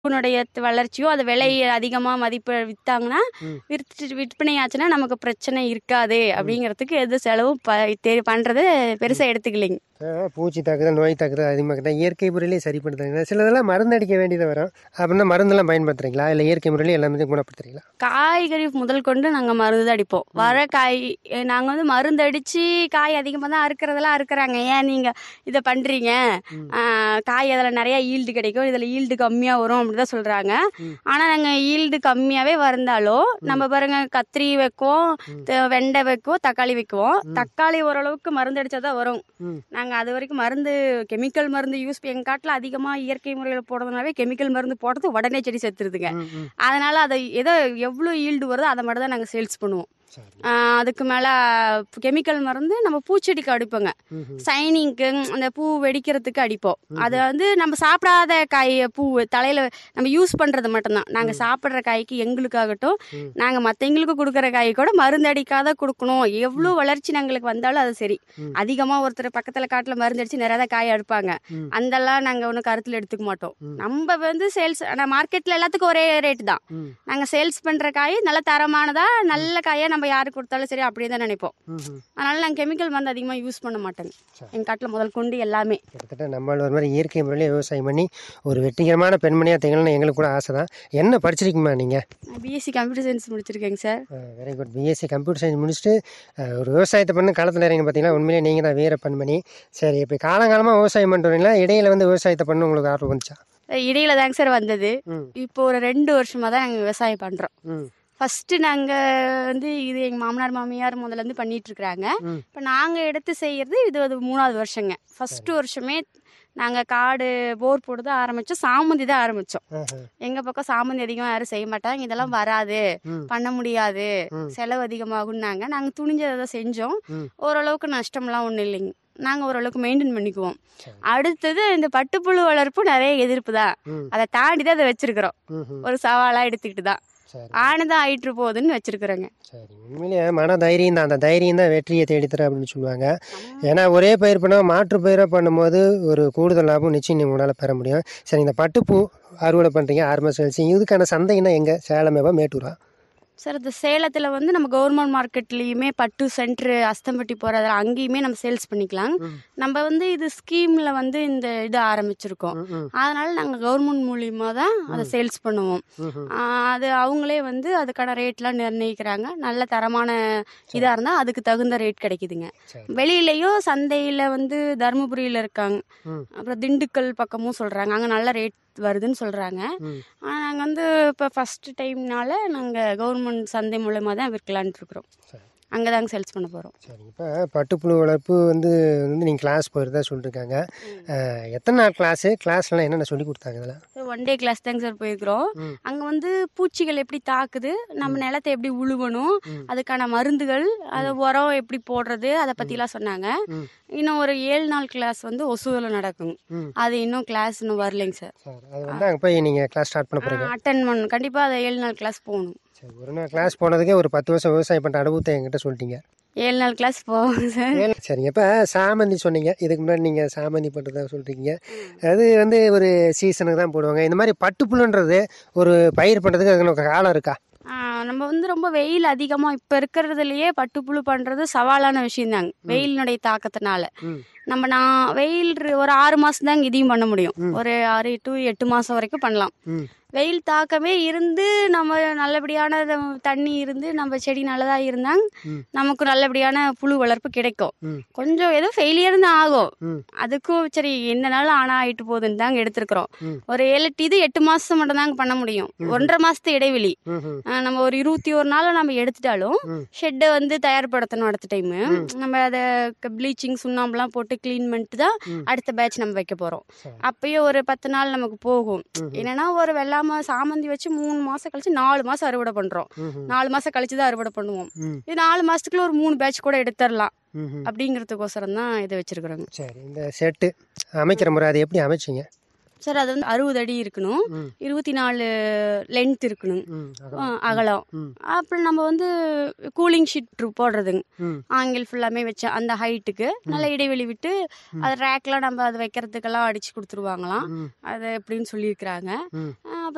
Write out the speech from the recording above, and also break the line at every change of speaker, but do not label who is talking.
பூனுடைய வளர்ச்சியோ அது விலை அதிகமாக மதிப்பு விற்றாங்கன்னா
ம்.
விற்றுட்டு விற்பனை ஆச்சுன்னா நமக்கு பிரச்சனை இருக்காது அப்படிங்கிறதுக்கு எது செலவும் ப தெரி பண்ணுறது பெருசாக எடுத்துக்கலைங்க
இப்போ பூச்சி தாக்குதல் நோய் தாக்குதல் அதிகமாக தான் இயற்கை முறையிலே சரிப்படுத்துறீங்களா சிலதெல்லாம் மருந்து அடிக்க வேண்டியது வரும் அப்படின்னா மருந்தெல்லாம் பயன்படுத்துறீங்களா இல்லை இயற்கை முறையிலே எல்லாமே குணப்படுத்துறீங்களா
காய்கறி முதல் கொண்டு நாங்கள் மருந்து தான் அடிப்போம் வர காய் நாங்கள் வந்து மருந்து அடித்து காய் அதிகமாக தான் அறுக்கிறதெல்லாம் அறுக்குறாங்க ஏன் நீங்கள் இதை பண்ணுறீங்க
ம்.
காய் அதில் நிறையா ஈல்டு கிடைக்கும் இதில் ஈல்டு கம்மியாக வரும் அப்படி தான் சொல்கிறாங்க
ம்.
ஆனால் நாங்கள் ஈல்டு கம்மியாகவே வந்தாலும் நம்ம பாருங்க கத்திரி வைக்குவோம்
ம்.
த- வெண்டை வைக்குவோம் தக்காளி வைக்குவோம் தக்காளி ஓரளவுக்கு மருந்து அடித்தா தான் வரும்
ம்
நாங்கள் அது வரைக்கும் மருந்து கெமிக்கல் மருந்து யூஸ் எங்கள் காட்டில் அதிகமாக இயற்கை முறையில் போடுறதுனாவே கெமிக்கல் மருந்து போடுறது உடனே செடி செத்துருதுங்க
ம் ம்
அதனால அதை ஏதோ எவ்வளோ ஈல்டு வருதோ அதை மட்டும் தான் நாங்கள் சேல்ஸ் பண்ணுவோம்
சரி
ஆஹ் அதுக்கு மேலே கெமிக்கல் மருந்து நம்ம பூச்செடிக்கு அடிப்போங்க
ம் ம்
சைனிங்க்கு அந்த பூ வெடிக்கிறதுக்கு அடிப்போம் அது வந்து நம்ம சாப்பிடாத காய் பூ தலையில் நம்ம யூஸ் பண்ணுறது மட்டும்தான் நாங்கள் சாப்பிட்ற காய்க்கு எங்களுக்காகட்டும்
ம்.
நாங்கள் மற்றவங்களுக்கு கொடுக்குற காய் கூட மருந்து அடிக்காத கொடுக்கணும் எவ்வளோ வளர்ச்சி எங்களுக்கு வந்தாலும் அது சரி
ம்.
அதிகமாக ஒருத்தர் பக்கத்தில் காட்டில் மருந்து அடித்து நிறையா தான் காய் எடுப்பாங்க
ம்.
அதெல்லாம் நாங்கள் ஒன்றும் கருத்தில் எடுத்துக்க மாட்டோம்
ம்.
நம்ம வந்து சேல்ஸ் ஆனால் மார்க்கெட்டில் எல்லாத்துக்கும் ஒரே ரேட்டு தான்
ம்
நாங்கள் சேல்ஸ் பண்ணுற காய் நல்ல தரமானதா நல்ல காயை நம்ம யாருக்கு கொடுத்தாலும் சரி அப்படியே தான் நினைப்போம்
ம் ம்
அதனால நாங்கள் கெமிக்கல் மருந்து அதிகமாக யூஸ் பண்ண மாட்டோங்க
சரி.
எங்கள் காட்டில் முதல் கொண்டு எல்லாமே
கிட்டத்தட்ட நம்மள ஒரு மாதிரி இயற்கை முறையிலே விவசாயம் பண்ணி ஒரு வெற்றிகரமான பெண்மணியாக திகழணும் எங்களுக்கு கூட ஆசை தான் என்ன படிச்சிருக்கீங்களா நீங்கள்
நான் பிஎஸ்சி கம்ப்யூட்டர் சயின்ஸ் முடிச்சிருக்கேங்க sir
very good BSc computer science முடிச்சுட்டு அஹ், ஒரு விவசாயத்தை பண்ணி காலத்தில் இறங்கி பார்த்தீங்கன்னா உண்மையிலே நீங்கள் தான் வீர பெண்மணி சரி இப்போ காலங்காலமாக விவசாயம் பண்ணிட்டு வரீங்களா இடையில வந்து விவசாயத்தை பண்ண உங்களுக்கு ஆர்வம் வந்துச்சா
இடையில தாங்க சார் வந்தது
ம்
இப்போ ஒரு ரெண்டு வருஷமாக தான் நாங்கள் விவசாயம் பண்ணுறோம்
ம்
ஃபஸ்ட்டு நாங்கள் வந்து இது எங்கள் மாமனார் மாமியார் முதல்ல இருந்து பண்ணிட்டு இருக்கிறாங்க
ம்.
இப்போ நாங்கள் எடுத்து செய்கிறது இது ஒரு மூணாவது வருஷங்க ஃபஸ்ட்டு வருஷமே நாங்கள் காடு போர் போட்டு தான் ஆரம்பித்தோம் சாமந்தி தான் ஆரம்பித்தோம்
ஆஹா.
எங்கள் பக்கம் சாமந்தி அதிகமாக யாரும் செய்ய மாட்டாங்க இதெல்லாம் வராது
ம்
பண்ண முடியாது
ம்.
செலவு அதிகமாகும்னாங்க நாங்கள் துணிஞ்சதை தான் செஞ்சோம்
ம்.
ஓரளவுக்கு நஷ்டம்லாம் ஒன்றும் இல்லைங்க நாங்கள் ஓரளவுக்கு மெயின்டைன் பண்ணிக்குவோம்
சரி.
அடுத்தது இந்த பட்டுப்புழு வளர்ப்பு நிறைய எதிர்ப்பு தான்
ம்
அதை தாண்டி தான் அதை வச்சிருக்கிறோம்
ம் ம்.
ஒரு சவாலாக எடுத்துக்கிட்டு தான்
சரி
ஆனதான் ஆயிட்டு போகுதுன்னு வச்சிருக்கிறோங்க
சரி உண்மையிலேயே மன தைரியம் தான் அந்த தைரியம் தான் வெற்றியை தேடித்தர அப்படின்னு சொல்லுவாங்க ஏன்னா ஒரே பயிர் பண்ணால் மாற்று பயிராக பண்ணும்போது ஒரு கூடுதல் லாபம் நிச்சயம் உங்களால் பெற முடியும் சரி இந்த பட்டுப்பூ அறுவடை பண்ணுறீங்க ஆறு மாதம் கழிச்சு இதுக்கான சந்தைன்னா எங்கே சேலமேவா மேட்டூரா
சார் இந்த சேலத்தில் வந்து நம்ம கவர்மெண்ட் மார்க்கெட்லேயுமே பட்டு சென்ட்ரு அஸ்தம்பட்டி போகிறத அங்கேயுமே நம்ம சேல்ஸ் பண்ணிக்கலாம்
ம்.
நம்ம வந்து இது ஸ்கீமில் வந்து இந்த இது ஆரம்பிச்சிருக்கோம்
ம் ம்
அதனால நாங்கள் கவர்மெண்ட் மூலியமாக தான் அதை சேல்ஸ் பண்ணுவோம்
ம் ம்
ஆஹ் அது அவங்களே வந்து அதுக்கான ரேட்லாம் நிர்ணயிக்கிறாங்க நல்ல தரமான இதாக இருந்தால் அதுக்கு தகுந்த ரேட் கிடைக்குதுங்க
சரி
வெளியிலையும் சந்தையில் வந்து தருமபுரியில் இருக்காங்க
ம்
அப்புறம் திண்டுக்கல் பக்கமும் சொல்கிறாங்க அங்கே நல்ல ரேட் வருதுன்னு சொல்கிறாங்க
ம்
ஆனால் நாங்கள் வந்து இப்போ ஃபஸ்ட்டு டைம்னால நாங்கள் கவர்மெண்ட் சந்தை மூலமாக தான் விற்கலான்ட்டு இருக்கிறோம்
சரி
அங்கே தாங்க சேல்ஸ் பண்ண போகிறோம்
சரி இப்போ பட்டுப்புழு வளர்ப்பு வந்து வந்து நீங்கள் கிளாஸ் போயிருந்தா சொல்லியிருக்காங்க அஹ், எத்தனை நாள் கிளாஸு கிளாஸ்லாம் என்னென்ன சொல்லி கொடுத்தாங்க இதெல்லாம்
ஒன் டே கிளாஸ் தாங்க சார் போயிருக்கிறோம்
ம்.
அங்கே வந்து பூச்சிகள் எப்படி தாக்குது நம்ம நிலத்தை எப்படி உழுவணும்
ம்.
அதுக்கான மருந்துகள் அதை உரம் எப்படி போடுறது அதை பற்றிலாம் சொன்னாங்க
ம்.
இன்னும் ஒரு ஏழு நாள் கிளாஸ் வந்து ஒசூரில் நடக்கும்
ம்
அது இன்னும் கிளாஸ் இன்னும் வரலைங்க சார்
சரி அது வந்து அங்கே போய் நீங்கள் கிளாஸ் ஸ்டார்ட் பண்ண போகிறீங்க
அட்டன் பண்ணணும் கண்டிப்பாக அதை ஏழு நாள் கிளாஸ் போகணும்
சரி ஒரு நாள் கிளாஸ் போனதுக்கே ஒரு பத்து வருஷம் விவசாயம் பண்ணுற அனுபவத்தை என்கிட்ட சொல்லிட்டீங்க
ஏழு நாள் கிளாஸ் போவோங்க சார்
ஏன் சரிங்க இப்போ சாமந்தி சொன்னீங்க இதுக்கு முன்னாடி நீங்கள் சாமந்தி பண்ணுறதா சொல்கிறீங்க அது வந்து ஒரு சீசனுக்கு தான் போடுவாங்க இந்த மாதிரி பட்டுப்புழுன்றது ஒரு பயிர் பண்ணுறதுக்கு அதுக்கு காலம் இருக்கா
ஆ, நம்ம வந்து ரொம்ப வெயில் அதிகமாக இப்போ இருக்கிறதுலையே பட்டுப்புழு பண்ணுறது சவாலான விஷயம்தாங்க வெயிலினுடைய தாக்கத்தினால
ம்
நம்ம நான் வெயில் இரு- ஒரு ஆறு மாதம் தாங்க இதையும் பண்ண முடியும்
ம்.
ஒரு ஆறு டு எட்டு மாதம் வரைக்கும் பண்ணலாம்
ம்
வெயில் தாக்கமே இருந்து நம்ம நல்லபடியான த- தண்ணி இருந்து நம்ம செடி நல்லதாக இருந்தாங்க
ம்.
நமக்கு நல்லபடியான புழு வளர்ப்பு கிடைக்கும்
ம்
கொஞ்சம் ஏதோ ஃபெயிலியர் தான் ஆகும்
ம்
அதுக்கும் சரி என்ன நாளும் ஆனால் ஆயிட்டு போகுதுன்னு தாங்க எடுத்திருக்கிறோம்
ம்.
ஒரு ஏழு எட்டு இது எட்டு மாதம் மட்டும் தாங்க பண்ண முடியும் ஒன்றரை மாதத்து இடைவெளி
ம் ம்
ஆஹ் நம்ம ஒரு இருபத்தி ஒரு நாள் நம்ம எடுத்துட்டாலும்
ம்.
ஷெட்டை வந்து தயார்படுத்தணும் அடுத்த டைமு நம்ம அதை ப்ளீச்சிங் சுண்ணாம்புலாம் போட்டு க்ளீன் பண்ணிட்டு தான்
ம்.
அடுத்த பேட்ச் நம்ம வைக்க போகிறோம்
சரி.
அப்பயே ஒரு பத்து நாள் நமக்கு போகும்
ம்
என்னன்னா ஒரு வெள்ளாம சாமந்தி வச்சு மூணு மாசம் கழிச்சு நாலு மாசம் அறுவடை பண்றோம்
ம் ம்
நாலு மாசம் கழிச்சு தான் அறுவடை பண்ணுவோம்
ம்
இது நாலு மாசத்துக்குள்ள ஒரு மூணு பேட்ச் கூட எடுத்துடலாம்
ம் ம்
அப்படிங்கிறதுக்கோசரம் தான் இதை வச்சிருக்கிறோங்க
சரி இந்த செட்டு அமைக்கிற முறை அதை எப்படி அமைச்சிங்க
சார் அது வந்து அறுபது அடி இருக்கணும்
ம்
இருபத்தி நாலு லென்த் இருக்கணும்
ம்
ஆ,
அதான்.
அகலம்
ம்
அப்புறம் நம்ம வந்து கூலிங் ஷீட் போடுறதுங்க
ம்
ஆங்கிள் ஃபுல்லாமே வச்ச அந்த ஹைட்டுக்கு நல்ல இடைவெளி விட்டு அது ரேக்லாம் நம்ம அது வைக்கிறதுக்கெல்லாம் அடிச்சு கொடுத்துருவாங்களாம்
ம்
அது எப்படின்னு சொல்லியிருக்கிறாங்க
ம்
அப்புறம்